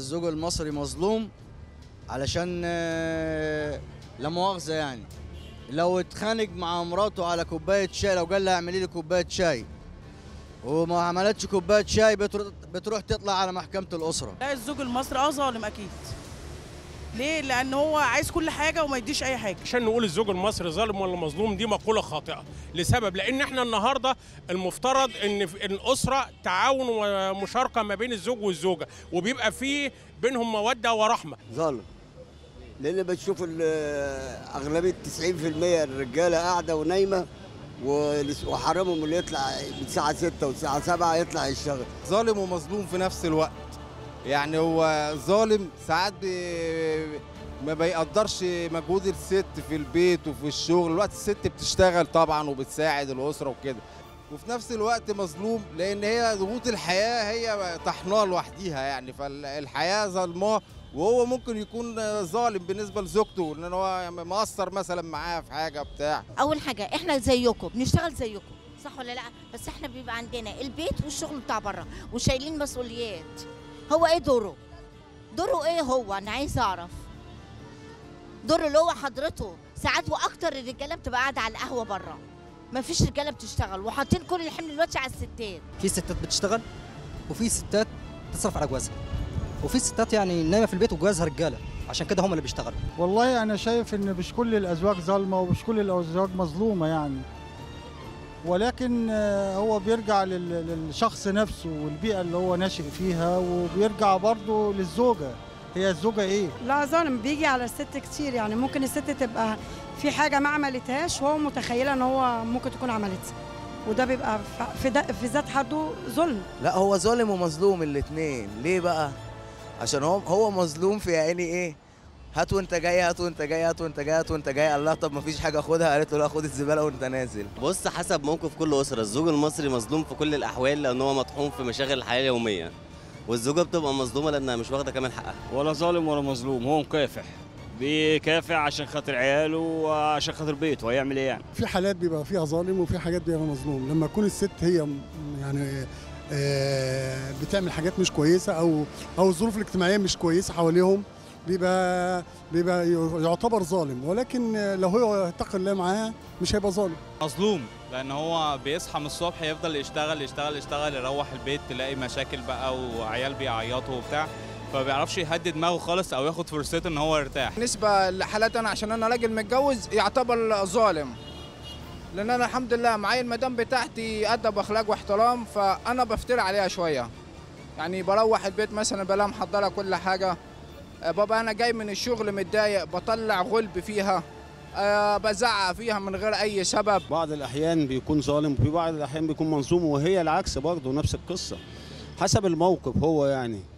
الزوج المصري مظلوم علشان آه، لا مؤاخذه يعني لو اتخانق مع مراته على كوبايه شاي لو قال لها اعملي لي كوبايه شاي وما عملتش كوبايه شاي بتروح, بتروح تطلع على محكمه الاسره لا الزوج المصري اه ظالم اكيد ليه لان هو عايز كل حاجه وما يديش اي حاجه عشان نقول الزوج المصري ظالم ولا مظلوم دي مقوله خاطئه لسبب لان احنا النهارده المفترض ان في الاسره تعاون ومشاركه ما بين الزوج والزوجه وبيبقى في بينهم موده ورحمه ظالم لان بتشوف ال- اغلبيه 90% الرجاله قاعده ونايمه ولس- وحرامهم اللي يطلع من الساعه 6 والساعه 7 يطلع يشتغل ظالم ومظلوم في نفس الوقت يعني هو ظالم ساعات بي ما بيقدرش مجهود الست في البيت وفي الشغل الوقت الست بتشتغل طبعا وبتساعد الأسرة وكده وفي نفس الوقت مظلوم لأن هي ضغوط الحياة هي طحناه لوحديها يعني فالحياة ظلماه وهو ممكن يكون ظالم بالنسبة لزوجته لأن هو مقصر مثلا معاها في حاجة بتاع اول حاجه احنا زيكم بنشتغل زيكم صح ولا لا بس احنا بيبقى عندنا البيت والشغل بتاع بره وشايلين مسؤوليات هو ايه دوره دوره ايه هو انا عايز اعرف دوره اللي هو حضرته ساعات واكتر الرجاله بتبقى قاعده على القهوه بره ما فيش رجاله بتشتغل وحاطين كل الحمل دلوقتي على الستات في ستات بتشتغل وفي ستات تصرف على جوازها وفي ستات يعني نايمه في البيت وجوازها رجاله عشان كده هم اللي بيشتغلوا والله انا شايف ان مش كل الازواج ظالمه ومش كل الازواج مظلومه يعني ولكن آه، هو بيرجع لل- للشخص نفسه والبيئه اللي هو ناشئ فيها وبيرجع برضه للزوجه هي الزوجه ايه لا ظالم بيجي على الست كتير يعني ممكن الست تبقى في حاجه ما عملتهاش وهو متخيله ان هو ممكن تكون عملتها وده بيبقى ف- في, ده في ذات حده ظلم لا هو ظالم ومظلوم الاثنين ليه بقى عشان هو هو مظلوم في عيني ايه هات وانت جاي هات وانت جاي هات وانت جاي هات وانت جاي قال لها طب ما فيش حاجه خدها قالت له لا خد الزباله وانت نازل بص حسب موقف كل اسره الزوج المصري مظلوم في كل الاحوال لان هو مطحون في مشاغل الحياه اليوميه والزوجه بتبقى مظلومه لانها مش واخده كمان حقها ولا ظالم ولا مظلوم هو مكافح بيكافح عشان خاطر عياله وعشان خاطر بيته هيعمل ايه يعني في حالات بيبقى فيها ظالم وفي حاجات بيبقى مظلوم لما تكون الست هي م- يعني آه، بتعمل حاجات مش كويسه او او الظروف الاجتماعيه مش كويسه حواليهم بيبقى بيبقى يعتبر ظالم ولكن لو هو اتقى الله معاه مش هيبقى ظالم مظلوم لان هو بيصحى من الصبح يفضل يشتغل يشتغل يشتغل يروح البيت تلاقي مشاكل بقى وعيال بيعيطوا وبتاع فما بيعرفش يهدي دماغه خالص او ياخد فرصته ان هو يرتاح بالنسبة لحالات أنا عشان أنا راجل متجوز يعتبر ظالم لأن أنا الحمد لله معايا المدام بتاعتي أدب وأخلاق واحترام فأنا بفتري عليها شوية يعني بروح البيت مثلا بلاقيها محضرة كل حاجة آه، بابا أنا جاي من الشغل متضايق بطلع غلب فيها آه، بزعق فيها من غير أي سبب بعض الأحيان بيكون ظالم وفي بعض الأحيان بيكون مظلوم وهي العكس برضه نفس القصة حسب الموقف هو يعني